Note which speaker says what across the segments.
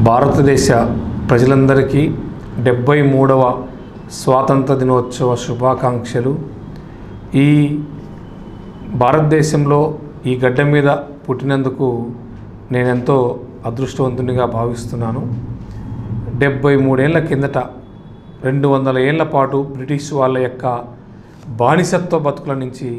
Speaker 1: భారతదేశ ప్రజలందరికీ డెబ్భై మూడవ స్వాతంత్ర దినోత్సవ శుభాకాంక్షలు ఈ భారతదేశంలో ఈ గడ్డ మీద పుట్టినందుకు నేనెంతో అదృష్టవంతునిగా భావిస్తున్నాను డెబ్భై మూడేళ్ల కిందట రెండు వందల ఏళ్ల పాటు బ్రిటిష్ వాళ్ళ యొక్క బానిసత్వ బతుకుల నుంచి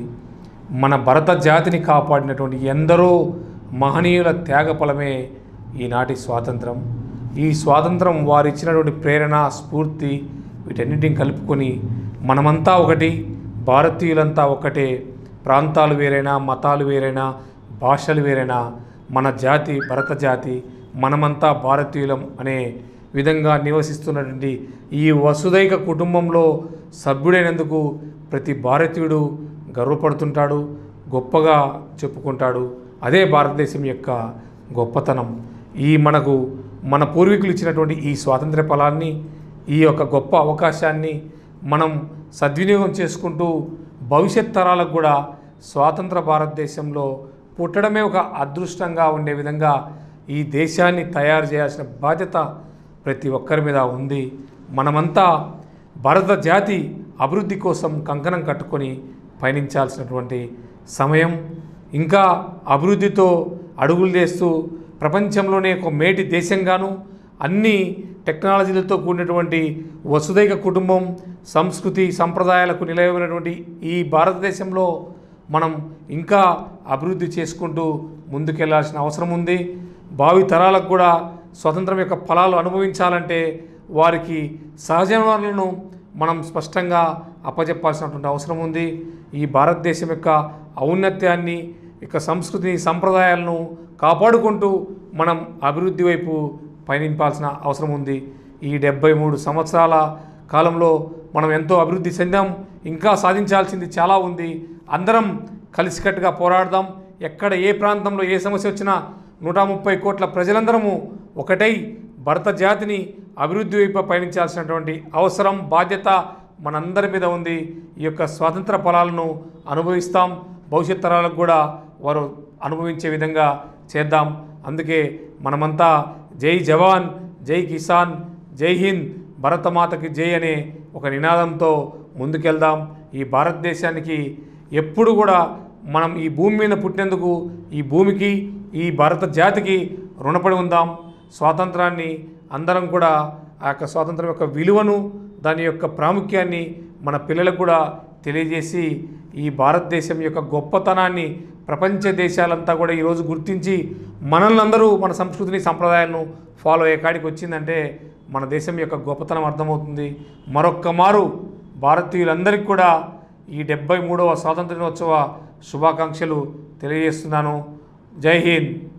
Speaker 1: మన భరత జాతిని కాపాడినటువంటి ఎందరో మహనీయుల త్యాగఫలమే ఈనాటి స్వాతంత్రం ఈ స్వాతంత్రం వారు ఇచ్చినటువంటి ప్రేరణ స్ఫూర్తి వీటన్నిటిని కలుపుకొని మనమంతా ఒకటి భారతీయులంతా ఒకటే ప్రాంతాలు వేరైనా మతాలు వేరైనా భాషలు వేరైనా మన జాతి భరత జాతి మనమంతా భారతీయులం అనే విధంగా నివసిస్తున్నటువంటి ఈ వసుదైక కుటుంబంలో సభ్యుడైనందుకు ప్రతి భారతీయుడు గర్వపడుతుంటాడు గొప్పగా చెప్పుకుంటాడు అదే భారతదేశం యొక్క గొప్పతనం ఈ మనకు మన పూర్వీకులు ఇచ్చినటువంటి ఈ స్వాతంత్ర ఫలాన్ని ఈ యొక్క గొప్ప అవకాశాన్ని మనం సద్వినియోగం చేసుకుంటూ భవిష్యత్ తరాలకు కూడా స్వాతంత్ర భారతదేశంలో పుట్టడమే ఒక అదృష్టంగా ఉండే విధంగా ఈ దేశాన్ని తయారు చేయాల్సిన బాధ్యత ప్రతి ఒక్కరి మీద ఉంది మనమంతా భారత జాతి అభివృద్ధి కోసం కంకణం కట్టుకొని పయనించాల్సినటువంటి సమయం ఇంకా అభివృద్ధితో అడుగులు వేస్తూ ప్రపంచంలోనే ఒక మేటి దేశంగాను అన్ని టెక్నాలజీలతో కూడినటువంటి వసుదైక కుటుంబం సంస్కృతి సంప్రదాయాలకు నిలయమైనటువంటి ఈ భారతదేశంలో మనం ఇంకా అభివృద్ధి చేసుకుంటూ ముందుకెళ్లాల్సిన అవసరం ఉంది భావి తరాలకు కూడా స్వతంత్రం యొక్క ఫలాలు అనుభవించాలంటే వారికి సహజ వనరులను మనం స్పష్టంగా అప్పజెప్పాల్సినటువంటి అవసరం ఉంది ఈ భారతదేశం యొక్క ఔన్నత్యాన్ని యొక్క సంస్కృతిని సంప్రదాయాలను కాపాడుకుంటూ మనం అభివృద్ధి వైపు పయనింపాల్సిన అవసరం ఉంది ఈ డెబ్బై మూడు సంవత్సరాల కాలంలో మనం ఎంతో అభివృద్ధి చెందాం ఇంకా సాధించాల్సింది చాలా ఉంది అందరం కలిసికట్టుగా పోరాడదాం ఎక్కడ ఏ ప్రాంతంలో ఏ సమస్య వచ్చినా నూట ముప్పై కోట్ల ప్రజలందరము ఒకటై భరత జాతిని అభివృద్ధి వైపు పయనించాల్సినటువంటి అవసరం బాధ్యత మనందరి మీద ఉంది ఈ యొక్క స్వాతంత్ర ఫలాలను అనుభవిస్తాం భవిష్యత్ తరాలకు కూడా వారు అనుభవించే విధంగా చేద్దాం అందుకే మనమంతా జై జవాన్ జై కిసాన్ జై హింద్ భరతమాతకి జై అనే ఒక నినాదంతో ముందుకెళ్దాం ఈ భారతదేశానికి ఎప్పుడు కూడా మనం ఈ భూమి మీద పుట్టినందుకు ఈ భూమికి ఈ భారత జాతికి రుణపడి ఉందాం స్వాతంత్రాన్ని అందరం కూడా ఆ యొక్క స్వాతంత్రం యొక్క విలువను దాని యొక్క ప్రాముఖ్యాన్ని మన పిల్లలకు కూడా తెలియజేసి ఈ భారతదేశం యొక్క గొప్పతనాన్ని ప్రపంచ దేశాలంతా కూడా ఈరోజు గుర్తించి మనల్ని అందరూ మన సంస్కృతిని సంప్రదాయాలను ఫాలో అయ్యే కాడికి వచ్చిందంటే మన దేశం యొక్క గొప్పతనం అర్థమవుతుంది మరొక్క మారు భారతీయులందరికీ కూడా ఈ డెబ్బై మూడవ స్వాతంత్ర దినోత్సవ శుభాకాంక్షలు తెలియజేస్తున్నాను జై హింద్